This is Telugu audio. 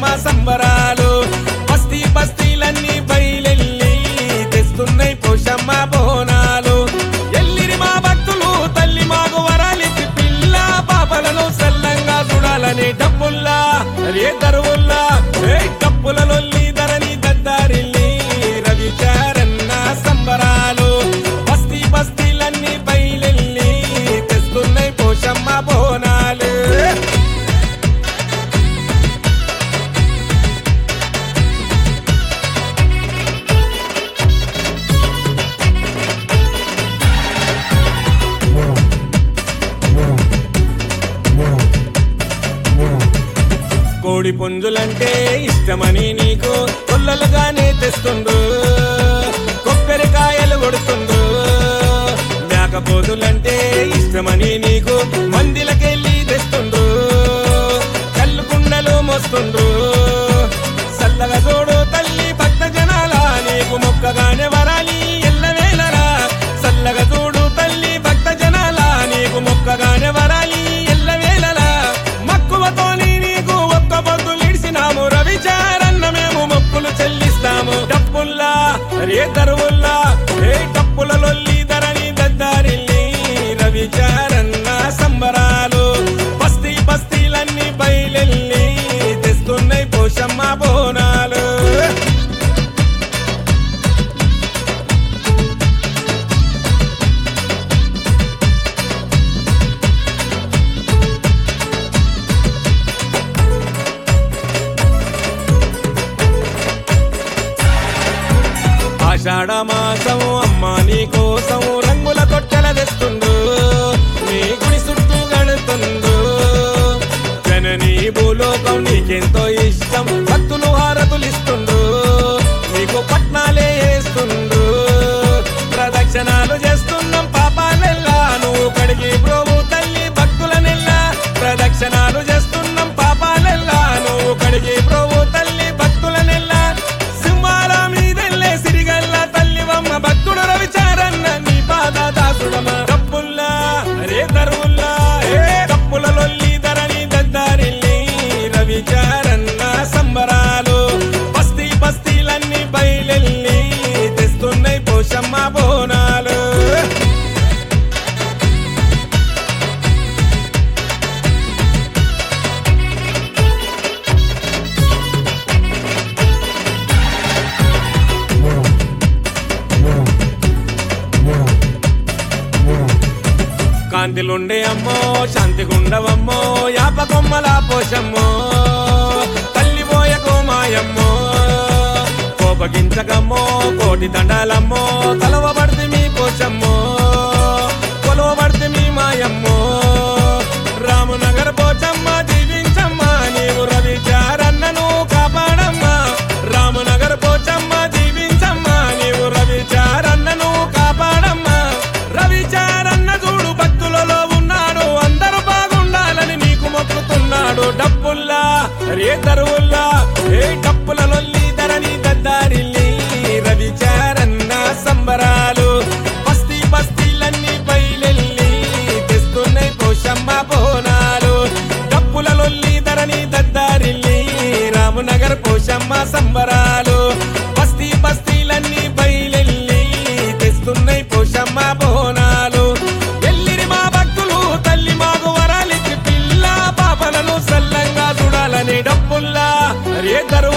పోషమ్మ సంబరాలు బస్తీ బస్తీలన్నీ బయలెల్లి తెస్తున్నాయి పోషమ్మ బోనాలు ఎల్లిరి మా భక్తులు తల్లి మాకు వరాలిచ్చి పిల్ల పాపలను సల్లంగా చూడాలని డబ్బుల్లా రే దరువుల్లా రే డప్పుల లొల్లి ధరని దద్దారిల్లి రవిచారన్న సంబరాలు బస్తీ బస్తీలన్నీ బయలెల్లి తెస్తున్నాయి పోషమ్మ బోనాలు కోడి పుంజులంటే ఇష్టమని నీకు కొల్లలుగానే తెస్తుండు కొబ్బరికాయలు కొడుతుండు మేకపోతులంటే ఇష్టమని నీకు మందిలకెళ్ళి తెస్తుండు కళ్ళు కుండలు మోస్తుండు సల్లగా చూడు తల్లి భక్త జనాల నీకు మొక్కగానే వరాలి ఎల్లవేళరా సల్లగా చూడు తల్లి భక్త జనాల నీకు మొక్కగానే వరాలి ఎల్లవేళలా మక్కువతోని నీకు ఒక్క పొద్దులిడిసినాము రవిచారన్న మేము మొక్కులు చెల్లిస్తాము డప్పుల్లా రే దరువుల్లా రే డప్పుల లొల్లి ధరణి దద్దారిల్లి రవిచారన్న సంబరాలు బస్తీ బస్తీలన్నీ బయలెల్లి తెస్తున్నాయి పోషమ్మ బోనాలు ఆషాఢ మాసం అమ్మ నీ కోసం రంగుల తొట్టెల తెస్తుండు నీ గుడి చుట్టూ గడుతుండు జననీ భూలోకం నీకెంతో ఇష్టం భక్తులు హారతులు ఇస్తుండు నీకు పట్నాలే వేస్తుండు ప్రదక్షిణాలు చేస్తున్నాం పాపాలెల్లా నువ్వు కడిగి ప్రోభు తల్లి భక్తులనెల్లా ప్రదక్షిణాలు చేస్తున్నాం పాపాలెల్లా నువ్వు కడిగి ప్రోభు తల్లి భక్తులనెల్లా సింహాల మీదెల్లే సిరిగల్ల తల్లివమ్మ భక్తుడు రవిచారన్న నీ పాద దాసుడమా డప్పుల్లా రే దరువుల్లా ఏ డప్పుల లొల్లి ధరణి దద్దారిల్లి రవిచారన్న సంబరాలు బస్తీ బస్తీలన్నీ బయలెల్లి తెస్తున్నాయి పోషమ్మ బోనాలు కాంతిలుండే అమ్మో శాంతిగుండవమ్మో యాపకొమ్మల పోషమ్మో తల్లి పోయకు మాయమ్మో కోపగించకమ్మో కోటి దండాలమ్మో కలవబడితే మీ పోషమ్మో కొలవబడితే మీ మాయమ్మో రామునగర్ పోచమ్మ జీవించమ్మా నీవు రవిచారన్నను కాపాడమ్మా రామునగర్ పోచమ్మ జీవించమ్మా నీవు రవిచారన్నను కాపాడమ్మా రవిచారన్న చూడు భక్తులలో ఉన్నాడు అందరూ బాగుండాలని నీకు మొక్కుతున్నాడు డప్పుల్లా రే దరువుల్లా ఏ డప్పుల లొల్లి ధరణి దద్దారిల్లి రవిచారన్న సంబరాలు బస్తీ బస్తీలన్నీ బయలెల్లి తెస్తున్నాయి పోషమ్మ బోనాలు డప్పుల లొల్లి ధరణి దద్దారిల్లి రామునగర్ పోషమ్మ సంబరాలు బస్తీ బస్తీలన్నీ బయలెల్లి తెస్తున్నాయి పోషమ్మ బోనాలు ఎల్లిరి మా భక్తులు తల్లి మాకు వరాలిచ్చి పిల్ల పాపలను సల్లంగా చూడాలని డప్పుల్లా రే దరు